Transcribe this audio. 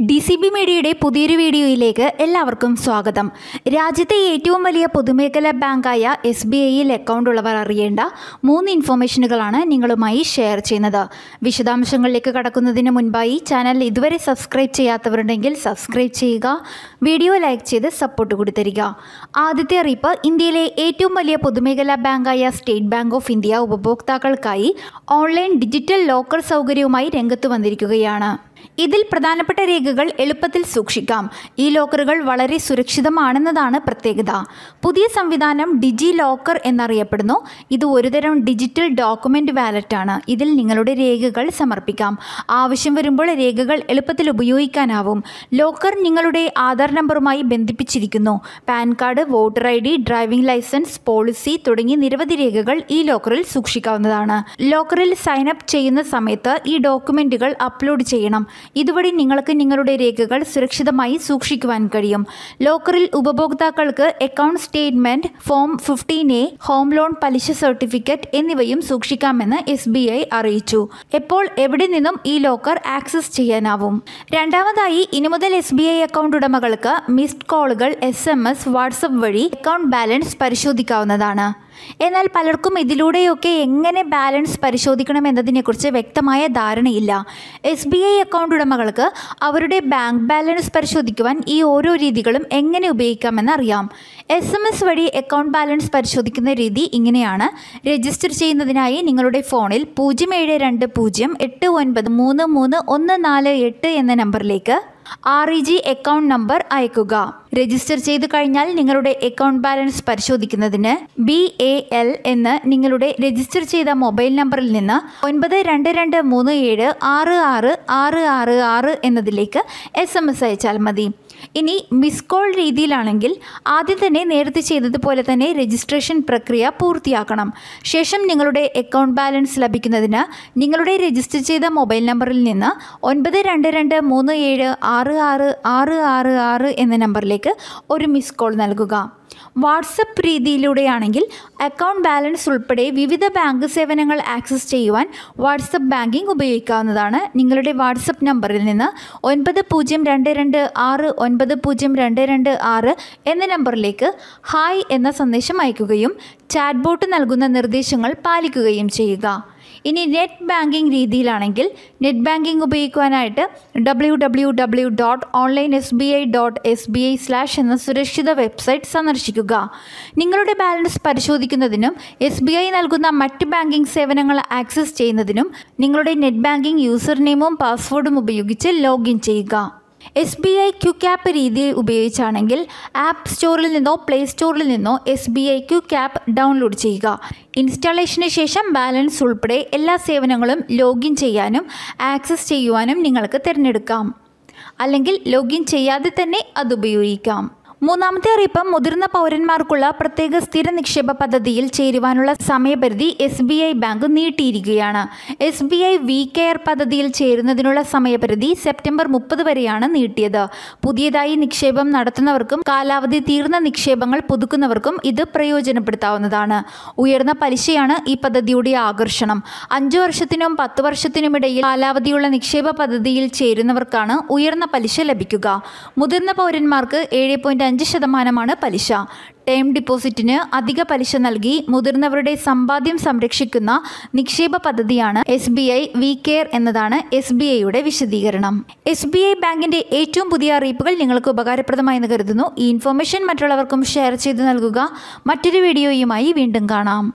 D C B മീഡിയയുടെ പുതിയൊരു വീഡിയോയിലേക്ക് എല്ലാവർക്കും സ്വാഗതം രാജ്യത്തെ ഏറ്റവും വലിയ പൊതുമേഖലാ ബാങ്കായ എസ് ബി ഐയിൽ അക്കൗണ്ട് ഉള്ളവർ അറിയേണ്ട മൂന്ന് ഇൻഫോർമേഷനുകളാണ് നിങ്ങളുമായി ഷെയർ ചെയ്യുന്നത് വിശദാംശങ്ങളിലേക്ക് കടക്കുന്നതിന് മുൻപായി ചാനൽ ഇതുവരെ സബ്സ്ക്രൈബ് ചെയ്യാത്തവരുണ്ടെങ്കിൽ സബ്സ്ക്രൈബ് ചെയ്യുക വീഡിയോ ലൈക്ക് ചെയ്ത് സപ്പോർട്ട് കൂടി തരിക ആദ്യത്തെ അറിയിപ്പ് ഇന്ത്യയിലെ ഏറ്റവും വലിയ പൊതുമേഖലാ ബാങ്കായ സ്റ്റേറ്റ് ബാങ്ക് ഓഫ് ഇന്ത്യ ഉപഭോക്താക്കൾക്കായി ഓൺലൈൻ ഡിജിറ്റൽ ലോക്കർ സൗകര്യവുമായി രംഗത്ത് വന്നിരിക്കുകയാണ് ഇതിൽ പ്രധാനപ്പെട്ട രേഖകൾ എളുപ്പത്തിൽ സൂക്ഷിക്കാം ഈ ലോക്കറുകൾ വളരെ സുരക്ഷിതമാണെന്നതാണ് പ്രത്യേകത പുതിയ സംവിധാനം ഡിജി ലോക്കർ എന്നറിയപ്പെടുന്നു ഇത് ഒരുതരം ഡിജിറ്റൽ ഡോക്യുമെൻ്റ് വാലറ്റാണ് ഇതിൽ നിങ്ങളുടെ രേഖകൾ സമർപ്പിക്കാം ആവശ്യം വരുമ്പോൾ രേഖകൾ എളുപ്പത്തിൽ ഉപയോഗിക്കാനാവും ലോക്കർ നിങ്ങളുടെ ആധാർ നമ്പറുമായി ബന്ധിപ്പിച്ചിരിക്കുന്നു PAN card voter I D driving licence policy തുടങ്ങി നിരവധി രേഖകൾ ഈ ലോക്കറിൽ സൂക്ഷിക്കാവുന്നതാണ് ലോക്കറിൽ സൈൻ അപ്പ് ചെയ്യുന്ന സമയത്ത് ഈ ഡോക്യുമെൻറ്റുകൾ അപ്ലോഡ് ചെയ്യണം ഇതുവഴി നിങ്ങൾക്ക് നിങ്ങളുടെ രേഖകൾ സുരക്ഷിതമായി സൂക്ഷിക്കുവാൻ കഴിയും ലോക്കറിൽ ഉപഭോക്താക്കൾക്ക് account statement form fifteen A home loan പലിശ സർട്ടിഫിക്കറ്റ് എന്നിവയും സൂക്ഷിക്കാമെന്ന് എസ് ബി ഐ അറിയിച്ചു എപ്പോൾ എവിടെ നിന്നും ഈ ലോക്കർ ആക്സസ് ചെയ്യാനാവും രണ്ടാമതായി ഇനി മുതൽ എസ് ബി ഐ അക്കൗണ്ട് ഉടമകൾക്ക് മിസ്ഡ് കോളുകൾ എസ് എം എസ് വാട്സപ്പ് വഴി അക്കൗണ്ട് ബാലൻസ് പരിശോധിക്കാവുന്നതാണ് എന്നാൽ പലർക്കും ഇതിലൂടെയൊക്കെ എങ്ങനെ ബാലൻസ് പരിശോധിക്കണം എന്നതിനെക്കുറിച്ച് വ്യക്തമായ ധാരണയില്ല എസ് ബി ഐ അക്കൗണ്ട് ഉടമകൾക്ക് അവരുടെ ബാങ്ക് ബാലൻസ് പരിശോധിക്കുവാൻ ഈ ഓരോ രീതികളും എങ്ങനെ ഉപയോഗിക്കാമെന്ന് അറിയാം എസ് എം എസ് വഴി അക്കൗണ്ട് ബാലൻസ് പരിശോധിക്കുന്ന രീതി ഇങ്ങനെയാണ് രജിസ്റ്റർ ചെയ്യുന്നതിനായി നിങ്ങളുടെ ഫോണിൽ പൂജ്യം ഏഴ് രണ്ട് പൂജ്യം എട്ട് ഒൻപത് മൂന്ന് മൂന്ന് ഒന്ന് നാല് എട്ട് എന്ന നമ്പറിലേക്ക് R E G account number അയക്കുക രജിസ്റ്റർ ചെയ്തു കഴിഞ്ഞാൽ നിങ്ങളുടെ അക്കൗണ്ട് ബാലൻസ് പരിശോധിക്കുന്നതിന് ബി എ എൽ എന്ന് നിങ്ങളുടെ രജിസ്റ്റർ ചെയ്ത മൊബൈൽ നമ്പറിൽ നിന്ന് ഒൻപത് രണ്ട് രണ്ട് മൂന്ന് ഏഴ് ആറ് ആറ് ആറ് ആറ് ആറ് എന്നതിലേക്ക് എസ് എം എസ് അയച്ചാൽ മതി ഇനി മിസ് കോൾ രീതിയിലാണെങ്കിൽ ആദ്യം തന്നെ നേരത്തെ ചെയ്തതുപോലെ തന്നെ രജിസ്ട്രേഷൻ പ്രക്രിയ പൂർത്തിയാക്കണം ശേഷം നിങ്ങളുടെ അക്കൗണ്ട് ബാലൻസ് ലഭിക്കുന്നതിന് നിങ്ങളുടെ രജിസ്റ്റർ ചെയ്ത മൊബൈൽ നമ്പറിൽ നിന്ന് ഒൻപത് രണ്ട് രണ്ട് മൂന്ന് ഏഴ് ആറ് ആറ് ആറ് ആറ് ആറ് എന്ന നമ്പറിലേക്ക് ഒരു മിസ് കോൾ നൽകുക വാട്സപ്പ് രീതിയിലൂടെയാണെങ്കിൽ അക്കൗണ്ട് ബാലൻസ് ഉൾപ്പെടെ വിവിധ ബാങ്ക് സേവനങ്ങൾ ആക്സസ് ചെയ്യുവാൻ വാട്സപ്പ് ബാങ്കിംഗ് ഉപയോഗിക്കാവുന്നതാണ് നിങ്ങളുടെ വാട്സപ്പ് നമ്പറിൽ നിന്ന് ഒൻപത് പൂജ്യം രണ്ട് രണ്ട് ആറ് ഒൻപത് പൂജ്യം രണ്ട് രണ്ട് ആറ് എന്ന നമ്പറിലേക്ക് ഹായ് എന്ന സന്ദേശം അയക്കുകയും ചാറ്റ് ബോട്ട് നൽകുന്ന നിർദ്ദേശങ്ങൾ പാലിക്കുകയും ചെയ്യുക ഇനി നെറ്റ് ബാങ്കിംഗ് രീതിയിലാണെങ്കിൽ നെറ്റ് ബാങ്കിംഗ് ഉപയോഗിക്കുവാനായിട്ട് W W W dot online S B I dot S B I slash എന്ന സുരക്ഷിത വെബ്സൈറ്റ് സന്ദർശിക്കുക നിങ്ങളുടെ ബാലൻസ് പരിശോധിക്കുന്നതിനും എസ് ബി ഐ നൽകുന്ന മറ്റ് ബാങ്കിംഗ് സേവനങ്ങൾ ആക്സസ് ചെയ്യുന്നതിനും നിങ്ങളുടെ നെറ്റ് ബാങ്കിംഗ് യൂസർ നെയിമും പാസ്വേഡും ഉപയോഗിച്ച് ലോഗിൻ ചെയ്യുക S B I quick app രീതി ഉപയോഗിച്ചാണെങ്കിൽ ആപ്പ് സ്റ്റോറിൽ നിന്നോ പ്ലേ സ്റ്റോറിൽ നിന്നോ S B I quick app download ചെയ്യുക ഇൻസ്റ്റാളേഷന് ശേഷം ബാലൻസ് ഉൾപ്പെടെ എല്ലാ സേവനങ്ങളും ലോഗിൻ ചെയ്യാനും ആക്സസ് ചെയ്യുവാനും നിങ്ങൾക്ക് തിരഞ്ഞെടുക്കാം അല്ലെങ്കിൽ ലോഗിൻ ചെയ്യാതെ തന്നെ അത് ഉപയോഗിക്കാം മൂന്നാമത്തെ അറിയിപ്പ് മുതിർന്ന പൗരന്മാർക്കുള്ള പ്രത്യേക സ്ഥിര നിക്ഷേപ പദ്ധതിയിൽ ചേരുവാനുള്ള സമയപരിധി എസ് ബി ഐ ബാങ്ക് നീട്ടിയിരിക്കുകയാണ് S B I we care പദ്ധതിയിൽ ചേരുന്നതിനുള്ള സമയപരിധി സെപ്റ്റംബർ മുപ്പത് വരെയാണ് നീട്ടിയത് പുതിയതായി നിക്ഷേപം നടത്തുന്നവർക്കും കാലാവധി തീർന്ന നിക്ഷേപങ്ങൾ പുതുക്കുന്നവർക്കും ഇത് പ്രയോജനപ്പെടുത്താവുന്നതാണ് ഉയർന്ന പലിശയാണ് ഈ പദ്ധതിയുടെ ആകർഷണം അഞ്ചു വർഷത്തിനും പത്ത് വർഷത്തിനുമിടയിൽ കാലാവധിയുള്ള നിക്ഷേപ പദ്ധതിയിൽ ചേരുന്നവർക്കാണ് ഉയർന്ന പലിശ ലഭിക്കുക മുതിർന്ന പൗരന്മാർക്ക് ഏഴ് പോയിന്റ് അഞ്ച് ശതമാനമാണ് പലിശ ടേം ഡിപ്പോസിറ്റിന് അധിക പലിശ നൽകി മുതിർന്നവരുടെ സമ്പാദ്യം സംരക്ഷിക്കുന്ന നിക്ഷേപ പദ്ധതിയാണ് S B I we care എന്നതാണ് എസ് ബി ഐയുടെ വിശദീകരണം എസ് ബി ഐ ബാങ്കിന്റെ ഏറ്റവും പുതിയ അറിയിപ്പുകൾ നിങ്ങൾക്ക് ഉപകാരപ്രദമായെന്ന് കരുതുന്നു ഈ ഇൻഫോർമേഷൻ മറ്റുള്ളവർക്കും ഷെയർ ചെയ്ത് നൽകുക മറ്റൊരു വീഡിയോയുമായി വീണ്ടും കാണാം